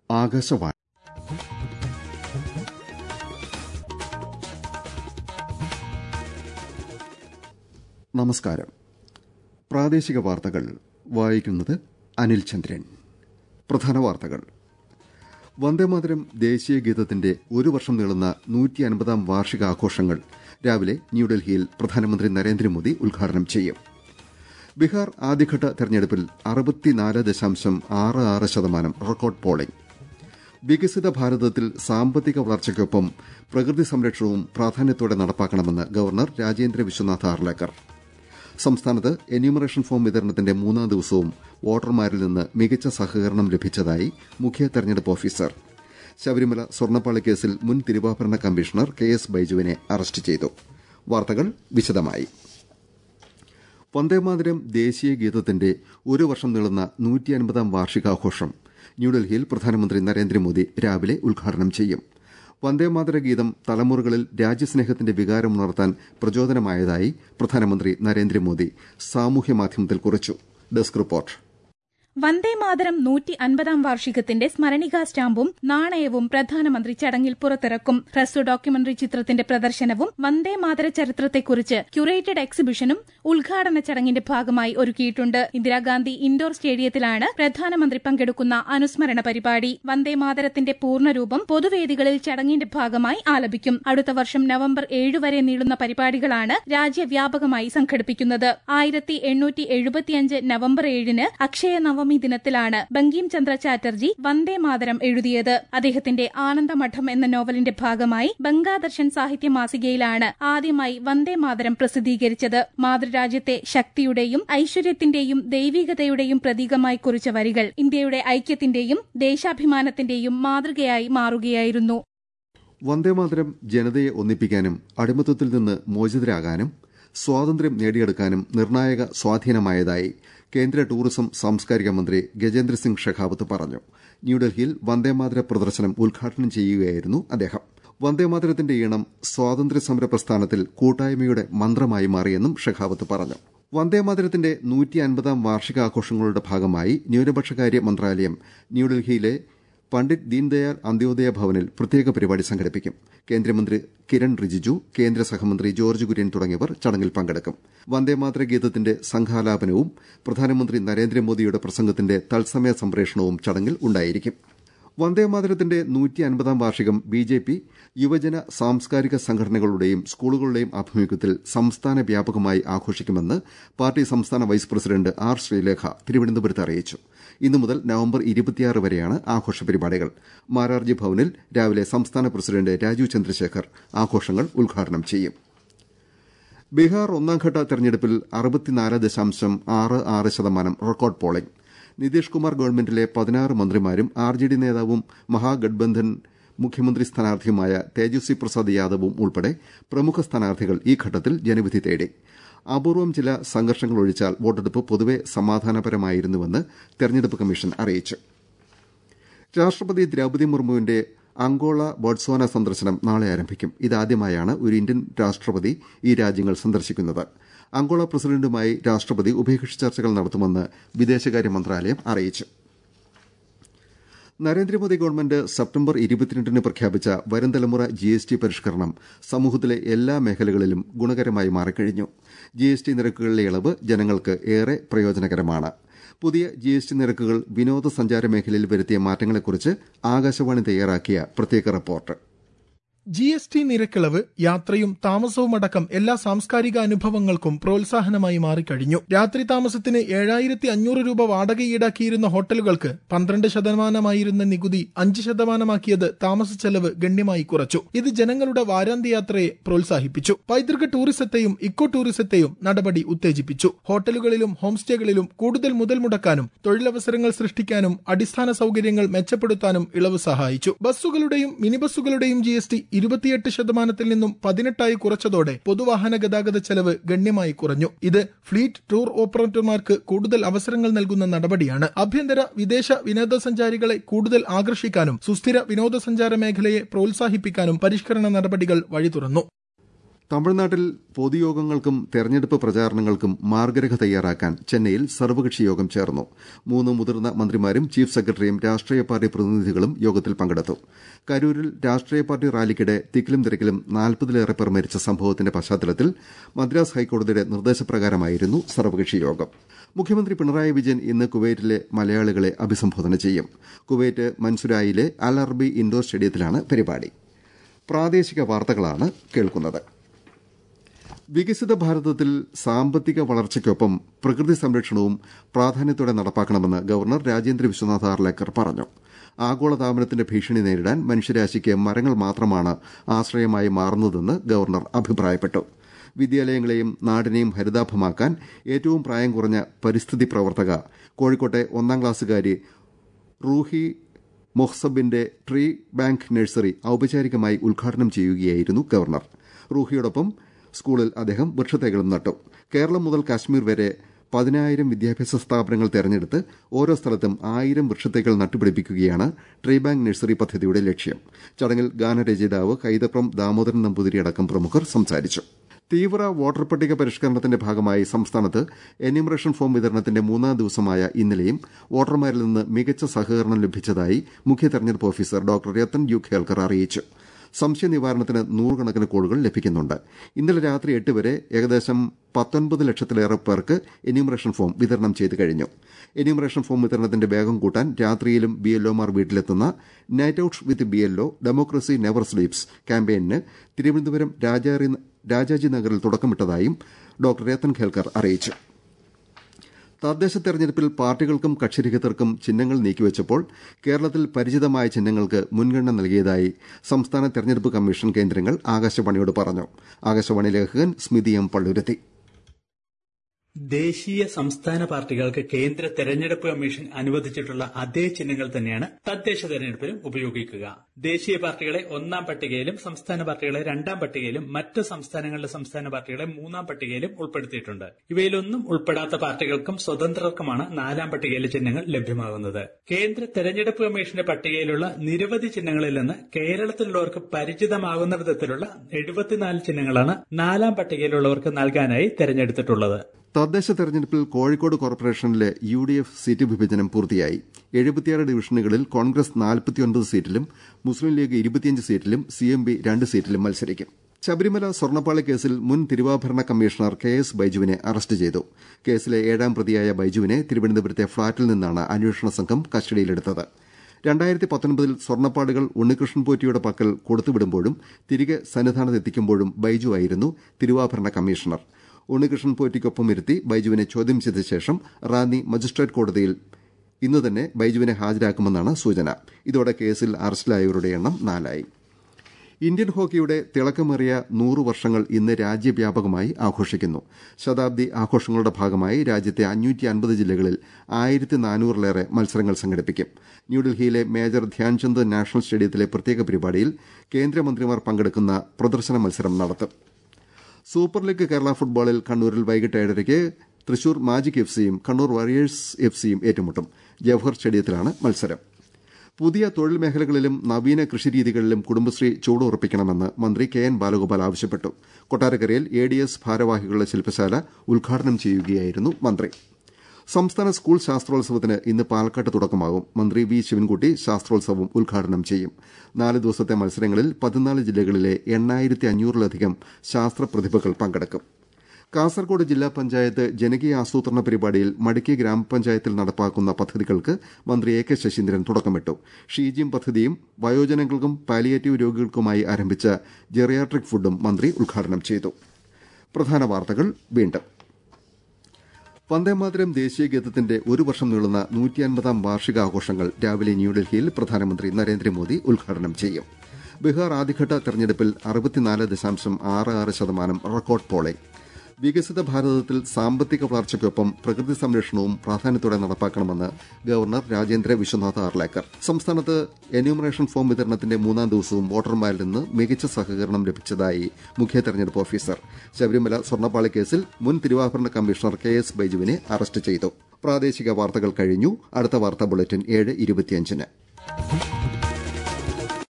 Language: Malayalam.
ആകാശവാണി നമസ്കാരം പ്രാദേശിക വാർത്തകൾ വായിക്കുന്നത് അനിൽ ചന്ദ്രൻ പ്രധാന വാർത്തകൾ വന്ദേമാതരം ദേശീയ ഗീതത്തിന്റെ ഒരു വർഷം നീളുന്ന നൂറ്റി അൻപതാം വാർഷികാഘോഷങ്ങൾ രാവിലെ ന്യൂഡൽഹിയിൽ പ്രധാനമന്ത്രി നരേന്ദ്രമോദി ഉദ്ഘാടനം ചെയ്യും ബീഹാർ ആദ്യഘട്ട തെരഞ്ഞെടുപ്പിൽ അറുപത്തിനാല് ദശാംശം ആറ് ആറ് ശതമാനം റെക്കോർഡ് പോളിംഗ് വികസിത ഭാരതത്തിൽ സാമ്പത്തിക വളർച്ചയ്ക്കൊപ്പം പ്രകൃതി സംരക്ഷണവും പ്രാധാന്യത്തോടെ നടപ്പാക്കണമെന്ന് ഗവർണർ രാജേന്ദ്ര വിശ്വനാഥ് ആർലേക്കർ സംസ്ഥാനത്ത് എന്യൂമറേഷൻ ഫോം വിതരണത്തിന്റെ മൂന്നാം ദിവസവും വോട്ടർമാരിൽ നിന്ന് മികച്ച സഹകരണം ലഭിച്ചതായി മുഖ്യ തെരഞ്ഞെടുപ്പ് ഓഫീസർ ശബരിമല സ്വർണ്ണപ്പാളി കേസിൽ മുൻ തിരുവാഭരണ കമ്മീഷണർ കെ എസ് ബൈജുവിനെ അറസ്റ്റ് ചെയ്തു വാർത്തകൾ വിശദമായി വന്ദേമാതരം ദേശീയ ഗീതത്തിന്റെ ഒരു വർഷം നീളുന്ന നൂറ്റി അൻപതാം വാർഷികാഘോഷം ന്യൂഡൽഹിയിൽ പ്രധാനമന്ത്രി നരേന്ദ്രമോദി രാവിലെ ഉദ്ഘാടനം ചെയ്യും വന്ദേമാതര ഗീതം തലമുറകളിൽ രാജ്യസ്നേഹത്തിന്റെ വികാരമുണർത്താൻ പ്രചോദനമായതായി പ്രധാനമന്ത്രി നരേന്ദ്രമോദി സാമൂഹ്യമാധ്യമത്തിൽ കുറിച്ചു ഡെസ്ക് റിപ്പോർട്ട് വന്ദേമാതരം നൂറ്റി അൻപതാം വാർഷികത്തിന്റെ സ്മരണികാ സ്റ്റാമ്പും നാണയവും പ്രധാനമന്ത്രി ചടങ്ങിൽ പുറത്തിറക്കും ഹ്രസ്വ ഡോക്യുമെന്ററി ചിത്രത്തിന്റെ പ്രദർശനവും വന്ദേമാതര ചരിത്രത്തെക്കുറിച്ച് ക്യൂറേറ്റഡ് എക്സിബിഷനും ഉദ്ഘാടന ചടങ്ങിന്റെ ഭാഗമായി ഒരുക്കിയിട്ടുണ്ട് ഇന്ദിരാഗാന്ധി ഇൻഡോർ സ്റ്റേഡിയത്തിലാണ് പ്രധാനമന്ത്രി പങ്കെടുക്കുന്ന അനുസ്മരണ പരിപാടി വന്ദേമാതരത്തിന്റെ പൂർണ്ണരൂപം പൊതുവേദികളിൽ ചടങ്ങിന്റെ ഭാഗമായി ആലപിക്കും അടുത്ത വർഷം നവംബർ ഏഴ് വരെ നീളുന്ന പരിപാടികളാണ് രാജ്യവ്യാപകമായി സംഘടിപ്പിക്കുന്നത് ആയിരത്തി എണ്ണൂറ്റി എഴുപത്തിയഞ്ച് നവംബർ ഏഴിന് അക്ഷയ നവമി ദിനത്തിലാണ് ബങ്കിം ചന്ദ്ര ചാറ്റർജി വന്ദേ മാതരം എഴുതിയത് അദ്ദേഹത്തിന്റെ ആനന്ദമഠം എന്ന നോവലിന്റെ ഭാഗമായി ബംഗാദർശൻ സാഹിത്യ മാസികയിലാണ് ആദ്യമായി വന്ദേ മാതരം പ്രസിദ്ധീകരിച്ചത് മാതൃരാജ്യത്തെ ശക്തിയുടെയും ഐശ്വര്യത്തിന്റെയും ദൈവികതയുടെയും പ്രതീകമായി കുറിച്ച വരികൾ ഇന്ത്യയുടെ ഐക്യത്തിന്റെയും ദേശാഭിമാനത്തിന്റെയും മാതൃകയായി മാറുകയായിരുന്നു വന്ദേമാതരം ജനതയെ ഒന്നിപ്പിക്കാനും അടിമത്തത്തിൽ നിന്ന് മോചിതരാകാനും സ്വാതന്ത്ര്യം നേടിയെടുക്കാനും നിർണായക സ്വാധീനമായതായി കേന്ദ്ര ടൂറിസം സാംസ്കാരിക മന്ത്രി ഗജേന്ദ്ര സിംഗ് ഷെഖാവത്ത് പറഞ്ഞു ന്യൂഡൽഹിയിൽ വന്ദേമാതര പ്രദർശനം ഉദ്ഘാടനം ചെയ്യുകയായിരുന്നു അദ്ദേഹം വന്ദേമാതരത്തിന്റെ ഈണം സ്വാതന്ത്ര്യ സമര പ്രസ്ഥാനത്തിൽ കൂട്ടായ്മയുടെ മന്ത്രമായി മാറിയെന്നും ഷെഖാവത്ത് പറഞ്ഞു വന്ദേമാതരത്തിന്റെ നൂറ്റി അൻപതാം വാർഷികാഘോഷങ്ങളുടെ ഭാഗമായി ന്യൂനപക്ഷകാര്യ മന്ത്രാലയം ന്യൂഡൽഹിയിലെ പണ്ഡിറ്റ് ദീൻദയാൽ അന്ത്യോദയ ഭവനിൽ പ്രത്യേക പരിപാടി സംഘടിപ്പിക്കും കേന്ദ്രമന്ത്രി കിരൺ റിജിജു കേന്ദ്ര സഹമന്ത്രി ജോർജ് കുര്യൻ തുടങ്ങിയവർ ചടങ്ങിൽ പങ്കെടുക്കും വന്ദേമാതര ഗീതത്തിന്റെ സംഘാലാപനവും പ്രധാനമന്ത്രി നരേന്ദ്രമോദിയുടെ പ്രസംഗത്തിന്റെ തത്സമയ സംപ്രേഷണവും ചടങ്ങിൽ ഉണ്ടായിരിക്കും വന്ദേമാതരത്തിന്റെ നൂറ്റി അൻപതാം വാർഷികം ബി ജെ പി യുവജന സാംസ്കാരിക സംഘടനകളുടെയും സ്കൂളുകളുടെയും ആഭിമുഖ്യത്തിൽ സംസ്ഥാന വ്യാപകമായി ആഘോഷിക്കുമെന്ന് പാർട്ടി സംസ്ഥാന വൈസ് പ്രസിഡന്റ് ആർ ശ്രീലേഖ തിരുവനന്തപുരത്ത് അറിയിച്ചു ഇന്നു മുതൽ നവംബർ ഇരുപത്തിയാറ് വരെയാണ് ആഘോഷ പരിപാടികൾ മാരാർജി ഭവനിൽ രാവിലെ സംസ്ഥാന പ്രസിഡന്റ് രാജീവ് ചന്ദ്രശേഖർ ആഘോഷങ്ങൾ ഉദ്ഘാടനം ചെയ്യും ബീഹാർ ഒന്നാംഘട്ട തെരഞ്ഞെടുപ്പിൽ അറുപത്തിനാല് ദശാംശം ആറ് ആറ് ശതമാനം റെക്കോർഡ് പോളിംഗ് നിതീഷ് കുമാർ ഗവൺമെന്റിലെ പതിനാറ് മന്ത്രിമാരും ആർ ജെ ഡി നേതാവും മഹാഗഡ്ബന്ധൻ മുഖ്യമന്ത്രി സ്ഥാനാർത്ഥിയുമായ തേജസ്വി പ്രസാദ് യാദവും ഉൾപ്പെടെ പ്രമുഖ സ്ഥാനാർത്ഥികൾ ഈ ഘട്ടത്തിൽ ജനവിധി തേടി അപൂർവം ചില സംഘർഷങ്ങൾ ഒഴിച്ചാൽ വോട്ടെടുപ്പ് പൊതുവെ സമാധാനപരമായിരുന്നുവെന്ന് തെരഞ്ഞെടുപ്പ് കമ്മീഷൻ അറിയിച്ചു രാഷ്ട്രപതി ദ്രൌപതി മുർമുവിന്റെ അങ്കോള ബോട്സ്വാന സന്ദർശനം നാളെ ആരംഭിക്കും ഇതാദ്യമായാണ് ഒരു ഇന്ത്യൻ രാഷ്ട്രപതി ഈ രാജ്യങ്ങൾ സന്ദർശിക്കുന്നത് അങ്കോള പ്രസിഡന്റുമായി രാഷ്ട്രപതി ഉഭയകക്ഷി ചർച്ചകൾ നടത്തുമെന്ന് വിദേശകാര്യ മന്ത്രാലയം അറിയിച്ചു നരേന്ദ്രമോദി ഗവൺമെന്റ് സെപ്റ്റംബർ ഇരുപത്തിരണ്ടിന് പ്രഖ്യാപിച്ച വരും തലമുറ ജി എസ് ടി പരിഷ്കരണം സമൂഹത്തിലെ എല്ലാ മേഖലകളിലും ഗുണകരമായി മാറിക്കഴിഞ്ഞു ജി എസ് ടി നിരക്കുകളിലെ ഇളവ് ജനങ്ങൾക്ക് ഏറെ പ്രയോജനകരമാണ് പുതിയ ജി എസ് ടി നിരക്കുകൾ വിനോദസഞ്ചാര മേഖലയിൽ വരുത്തിയ മാറ്റങ്ങളെക്കുറിച്ച് ആകാശവാണി തയ്യാറാക്കിയ പ്രത്യേക റിപ്പോർട്ട് ജി എസ് ടി നിരക്കിളവ് യാത്രയും താമസവുമടക്കം എല്ലാ സാംസ്കാരിക അനുഭവങ്ങൾക്കും പ്രോത്സാഹനമായി മാറിക്കഴിഞ്ഞു രാത്രി താമസത്തിന് ഏഴായിരത്തി അഞ്ഞൂറ് രൂപ വാടക ഈടാക്കിയിരുന്ന ഹോട്ടലുകൾക്ക് പന്ത്രണ്ട് ശതമാനമായിരുന്ന നികുതി അഞ്ച് ശതമാനമാക്കിയത് താമസ ചെലവ് ഗണ്യമായി കുറച്ചു ഇത് ജനങ്ങളുടെ വാരാന്ത്യ യാത്രയെ പ്രോത്സാഹിപ്പിച്ചു പൈതൃക ടൂറിസത്തെയും ഇക്കോ ടൂറിസത്തെയും നടപടി ഉത്തേജിപ്പിച്ചു ഹോട്ടലുകളിലും ഹോം സ്റ്റേകളിലും കൂടുതൽ മുതൽ മുടക്കാനും തൊഴിലവസരങ്ങൾ സൃഷ്ടിക്കാനും അടിസ്ഥാന സൗകര്യങ്ങൾ മെച്ചപ്പെടുത്താനും ഇളവ് സഹായിച്ചു ബസ്സുകളുടെയും മിനി ബസ്സുകളുടെയും ജി എസ് ടി ഇരുപത്തിയെട്ട് ശതമാനത്തിൽ നിന്നും പതിനെട്ടായി കുറച്ചതോടെ പൊതുവാഹന ഗതാഗത ചെലവ് ഗണ്യമായി കുറഞ്ഞു ഇത് ഫ്ലീറ്റ് ടൂർ ഓപ്പറേറ്റർമാർക്ക് കൂടുതൽ അവസരങ്ങൾ നൽകുന്ന നടപടിയാണ് ആഭ്യന്തര വിദേശ വിനോദസഞ്ചാരികളെ കൂടുതൽ ആകർഷിക്കാനും സുസ്ഥിര വിനോദസഞ്ചാര മേഖലയെ പ്രോത്സാഹിപ്പിക്കാനും പരിഷ്കരണ നടപടികൾ വഴി തുറന്നു തമിഴ്നാട്ടിൽ പൊതുയോഗങ്ങൾക്കും തെരഞ്ഞെടുപ്പ് പ്രചാരണങ്ങൾക്കും മാർഗരേഖ തയ്യാറാക്കാൻ ചെന്നൈയിൽ സർവകക്ഷി യോഗം ചേർന്നു മൂന്ന് മുതിർന്ന മന്ത്രിമാരും ചീഫ് സെക്രട്ടറിയും രാഷ്ട്രീയ പാർട്ടി പ്രതിനിധികളും യോഗത്തിൽ പങ്കെടുത്തു കരൂരിൽ രാഷ്ട്രീയ പാർട്ടി റാലിക്കിടെ തിക്കിലും തിരക്കിലും നാൽപ്പതിലേറെ പേർ മരിച്ച സംഭവത്തിന്റെ പശ്ചാത്തലത്തിൽ മദ്രാസ് ഹൈക്കോടതിയുടെ നിർദ്ദേശപ്രകാരമായിരുന്നു സർവകക്ഷി യോഗം മുഖ്യമന്ത്രി പിണറായി വിജയൻ ഇന്ന് കുവൈറ്റിലെ മലയാളികളെ അഭിസംബോധന ചെയ്യും കുവൈറ്റ് മൻസുരായിലെ അൽ അർബി ഇൻഡോർ സ്റ്റേഡിയത്തിലാണ് പരിപാടി പ്രാദേശിക വാർത്തകളാണ് കേൾക്കുന്നത് വികസിത ഭാരതത്തിൽ സാമ്പത്തിക വളർച്ചയ്ക്കൊപ്പം പ്രകൃതി സംരക്ഷണവും പ്രാധാന്യത്തോടെ നടപ്പാക്കണമെന്ന് ഗവർണർ രാജേന്ദ്ര വിശ്വനാഥ് ആർലേക്കർ പറഞ്ഞു ആഗോളതാപനത്തിന്റെ ഭീഷണി നേരിടാൻ മനുഷ്യരാശിക്ക് മരങ്ങൾ മാത്രമാണ് ആശ്രയമായി മാറുന്നതെന്ന് ഗവർണർ അഭിപ്രായപ്പെട്ടു വിദ്യാലയങ്ങളെയും നാടിനെയും ഹരിതാഭമാക്കാൻ ഏറ്റവും പ്രായം കുറഞ്ഞ പരിസ്ഥിതി പ്രവർത്തക കോഴിക്കോട്ടെ ഒന്നാം ക്ലാസ്സുകാരി റൂഹി മൊഹ്സബിന്റെ ട്രീ ബാങ്ക് നഴ്സറി ഔപചാരികമായി ഉദ്ഘാടനം ചെയ്യുകയായിരുന്നു ഗവർണർ റൂഹിയോടൊപ്പം സ്കൂളിൽ അദ്ദേഹം വൃക്ഷത്തൈകളും നട്ടു കേരളം മുതൽ കാശ്മീർ വരെ പതിനായിരം വിദ്യാഭ്യാസ സ്ഥാപനങ്ങൾ തെരഞ്ഞെടുത്ത് ഓരോ സ്ഥലത്തും ആയിരം വൃക്ഷത്തൈകൾ നട്ടുപിടിപ്പിക്കുകയാണ് ട്രീ ബാങ്ക് നഴ്സറി പദ്ധതിയുടെ ലക്ഷ്യം ചടങ്ങിൽ ഗാനരചയിതാവ് കൈതപ്രം ദാമോദരൻ നമ്പൂതിരി അടക്കം പ്രമുഖർ സംസാരിച്ചു തീവ്ര വോട്ടർ പട്ടിക പരിഷ്കരണത്തിന്റെ ഭാഗമായി സംസ്ഥാനത്ത് എന്യൂമറേഷൻ ഫോം വിതരണത്തിന്റെ മൂന്നാം ദിവസമായ ഇന്നലെയും വോട്ടർമാരിൽ നിന്ന് മികച്ച സഹകരണം ലഭിച്ചതായി മുഖ്യ തെരഞ്ഞെടുപ്പ് officer doctor Rathan U Kelkar അറിയിച്ചു സംശയ നിവാരണത്തിന് നൂറുകണക്കിന് കോളുകൾ ലഭിക്കുന്നുണ്ട് ഇന്നലെ രാത്രി എട്ട് വരെ ഏകദേശം പത്തൊൻപത് ലക്ഷത്തിലേറെ പേർക്ക് എന്യൂമറേഷൻ ഫോം വിതരണം ചെയ്തു കഴിഞ്ഞു എന്യൂമറേഷൻ ഫോം വിതരണത്തിന്റെ വേഗം കൂട്ടാൻ രാത്രിയിലും ബി എൽഒമാർ വീട്ടിലെത്തുന്ന night out with B LO democracy never sleeps ക്യാമ്പയിന് തിരുവനന്തപുരം രാജാജി നഗറിൽ തുടക്കമിട്ടതായും ഡോക്ടർ രത്തൻ ഖേൽക്കർ അറിയിച്ചു തദ്ദേശ തെരഞ്ഞെടുപ്പിൽ പാർട്ടികൾക്കും കക്ഷിരഹിതർക്കും ചിഹ്നങ്ങൾ നീക്കിവച്ചപ്പോൾ കേരളത്തിൽ പരിചിതമായ ചിഹ്നങ്ങൾക്ക് മുൻഗണന നൽകിയതായി സംസ്ഥാന തെരഞ്ഞെടുപ്പ് കമ്മീഷൻ കേന്ദ്രങ്ങൾ ആകാശവാണിയോട് പറഞ്ഞു ആകാശവാണി ലേഖകൻ സ്മിതി എം പള്ളുരുത്തി ദേശീയ സംസ്ഥാന പാർട്ടികൾക്ക് കേന്ദ്ര തെരഞ്ഞെടുപ്പ് കമ്മീഷൻ അനുവദിച്ചിട്ടുള്ള അതേ ചിഹ്നങ്ങൾ തന്നെയാണ് തദ്ദേശ തെരഞ്ഞെടുപ്പിലും ഉപയോഗിക്കുക ദേശീയ പാർട്ടികളെ ഒന്നാം പട്ടികയിലും സംസ്ഥാന പാർട്ടികളെ രണ്ടാം പട്ടികയിലും മറ്റ് സംസ്ഥാനങ്ങളിലെ സംസ്ഥാന പാർട്ടികളെ മൂന്നാം പട്ടികയിലും ഉൾപ്പെടുത്തിയിട്ടുണ്ട് ഇവയിലൊന്നും ഉൾപ്പെടാത്ത പാർട്ടികൾക്കും സ്വതന്ത്രർക്കുമാണ് നാലാം പട്ടികയിലെ ചിഹ്നങ്ങൾ ലഭ്യമാകുന്നത് കേന്ദ്ര തെരഞ്ഞെടുപ്പ് കമ്മീഷന്റെ പട്ടികയിലുള്ള നിരവധി ചിഹ്നങ്ങളിൽ നിന്ന് കേരളത്തിലുള്ളവർക്ക് പരിചിതമാകുന്ന വിധത്തിലുള്ള എഴുപത്തിനാല് ചിഹ്നങ്ങളാണ് നാലാം പട്ടികയിലുള്ളവർക്ക് നൽകാനായി തെരഞ്ഞെടുത്തിട്ടുള്ളത് തദ്ദേശ തെരഞ്ഞെടുപ്പിൽ കോഴിക്കോട് കോർപ്പറേഷനിലെ യു ഡി എഫ് സീറ്റ് വിഭജനം പൂർത്തിയായി എഴുപത്തിയാറ് ഡിവിഷനുകളിൽ കോൺഗ്രസ് നാൽപ്പത്തിയൊൻപത് സീറ്റിലും മുസ്ലിം ലീഗ് ഇരുപത്തിയഞ്ച് സീറ്റിലും സി എം ബി രണ്ട് സീറ്റിലും മത്സരിക്കും ശബരിമല സ്വർണ്ണപ്പാളി കേസിൽ മുൻ തിരുവാഭരണ കമ്മീഷണർ കെ എസ് ബൈജുവിനെ അറസ്റ്റ് ചെയ്തു കേസിലെ ഏഴാം പ്രതിയായ ബൈജുവിനെ തിരുവനന്തപുരത്തെ ഫ്ളാറ്റിൽ നിന്നാണ് അന്വേഷണ സംഘം കസ്റ്റഡിയിലെടുത്തത് രണ്ടായിരത്തി പത്തൊൻപതിൽ സ്വർണ്ണപ്പാടുകൾ ഉണ്ണികൃഷ്ണൻ പോറ്റിയുടെ പക്കൽ കൊടുത്തുവിടുമ്പോഴും തിരികെ സന്നിധാനത്തെത്തിക്കുമ്പോഴും ബൈജു ആയിരുന്നു തിരുവാഭരണ കമ്മീഷണർ ഉണ്ണികൃഷ്ണൻ പോറ്റിക്കൊപ്പം ഇരുത്തി ബൈജുവിനെ ചോദ്യം ചെയ്ത ശേഷം റാന്നി മജിസ്ട്രേറ്റ് കോടതിയിൽ ഇന്ന് തന്നെ ബൈജുവിനെ ഹാജരാക്കുമെന്നാണ് സൂചന ഇതോടെ കേസിൽ അറസ്റ്റിലായവരുടെ എണ്ണം നാലായി ഇന്ത്യൻ ഹോക്കിയുടെ തിളക്കമേറിയ നൂറ് വർഷങ്ങൾ ഇന്ന് രാജ്യവ്യാപകമായി ആഘോഷിക്കുന്നു ശതാബ്ദി ആഘോഷങ്ങളുടെ ഭാഗമായി രാജ്യത്തെ അഞ്ഞൂറ്റി അൻപത് ജില്ലകളിൽ ആയിരത്തി നാനൂറിലേറെ മത്സരങ്ങൾ സംഘടിപ്പിക്കും ന്യൂഡൽഹിയിലെ മേജർ ധ്യാൻചന്ദ് നാഷണൽ സ്റ്റേഡിയത്തിലെ പ്രത്യേക പരിപാടിയിൽ കേന്ദ്രമന്ത്രിമാർ പങ്കെടുക്കുന്ന പ്രദർശന മത്സരം നടത്തും സൂപ്പർ ലീഗ് കേരള ഫുട്ബോളിൽ കണ്ണൂരിൽ വൈകിട്ട് ഏഴരയ്ക്ക് തൃശൂർ മാജിക് എഫ് സിയും കണ്ണൂർ വാരിയേഴ്സ് എഫ് സിയും ഏറ്റുമുട്ടും ജവഹർ സ്റ്റേഡിയത്തിലാണ് മത്സരം പുതിയ തൊഴിൽ മേഖലകളിലും നവീന കൃഷിരീതികളിലും കുടുംബശ്രീ ചൂടുറപ്പിക്കണമെന്ന് മന്ത്രി കെ എൻ ബാലഗോപാൽ ആവശ്യപ്പെട്ടു കൊട്ടാരക്കരയിൽ എ ഡി എസ് ഭാരവാഹികളുടെ ശില്പശാല ഉദ്ഘാടനം ചെയ്യുകയായിരുന്നു മന്ത്രി സംസ്ഥാന സ്കൂൾ ശാസ്ത്രോത്സവത്തിന് ഇന്ന് പാലക്കാട്ട് തുടക്കമാകും മന്ത്രി വി ശിവൻകുട്ടി ശാസ്ത്രോത്സവം ഉദ്ഘാടനം ചെയ്യും നാല് ദിവസത്തെ മത്സരങ്ങളിൽ പതിനാല് ജില്ലകളിലെ എണ്ണായിരത്തി അഞ്ഞൂറിലധികം ശാസ്ത്ര പ്രതിഭകൾ പങ്കെടുക്കും കാസർകോട് ജില്ലാ പഞ്ചായത്ത് ജനകീയ ആസൂത്രണ പരിപാടിയിൽ മടിക്കി ഗ്രാമപഞ്ചായത്തിൽ നടപ്പാക്കുന്ന പദ്ധതികൾക്ക് മന്ത്രി എ കെ ശശീന്ദ്രൻ തുടക്കമിട്ടു ഷീജിം പദ്ധതിയും വയോജനങ്ങൾക്കും പാലിയേറ്റീവ് രോഗികൾക്കുമായി ആരംഭിച്ച ജെറിയാട്രിക് ഫുഡും മന്ത്രി ഉദ്ഘാടനം ചെയ്തു പ്രധാന വാർത്തകൾ വീണ്ടും വന്ദേമാതരം ദേശീയ ഗീതത്തിന്റെ ഒരു വർഷം നീളുന്ന നൂറ്റി അൻപതാം വാർഷികാഘോഷങ്ങൾ രാവിലെ ന്യൂഡൽഹിയിൽ പ്രധാനമന്ത്രി നരേന്ദ്രമോദി ഉദ്ഘാടനം ചെയ്യും ബീഹാർ ആദ്യഘട്ട തെരഞ്ഞെടുപ്പിൽ അറുപത്തിനാല് ദശാംശം ആറ് ആറ് ശതമാനം റെക്കോർഡ് പോളിംഗ് വികസിത ഭാരതത്തിൽ സാമ്പത്തിക വളർച്ചയ്ക്കൊപ്പം പ്രകൃതി സംരക്ഷണവും പ്രാധാന്യത്തോടെ നടപ്പാക്കണമെന്ന് ഗവർണർ രാജേന്ദ്ര വിശ്വനാഥ് ആർലേക്കർ സംസ്ഥാനത്ത് എന്യൂമറേഷൻ ഫോം വിതരണത്തിന്റെ മൂന്നാം ദിവസവും വോട്ടർമാരിൽ നിന്ന് മികച്ച സഹകരണം ലഭിച്ചതായി മുഖ്യ തെരഞ്ഞെടുപ്പ് ഓഫീസർ ശബരിമല സ്വർണ്ണപ്പാളി കേസിൽ മുൻ തിരുവാഭരണ കമ്മീഷണർ കെ എസ് ബൈജുവിനെ അറസ്റ്റ് ചെയ്തു പ്രാദേശിക വാർത്തകൾ കഴിഞ്ഞു അടുത്ത വാർത്താ ബുള്ളറ്റിൻ ഏഴ് ഇരുപത്തിയഞ്ചിന്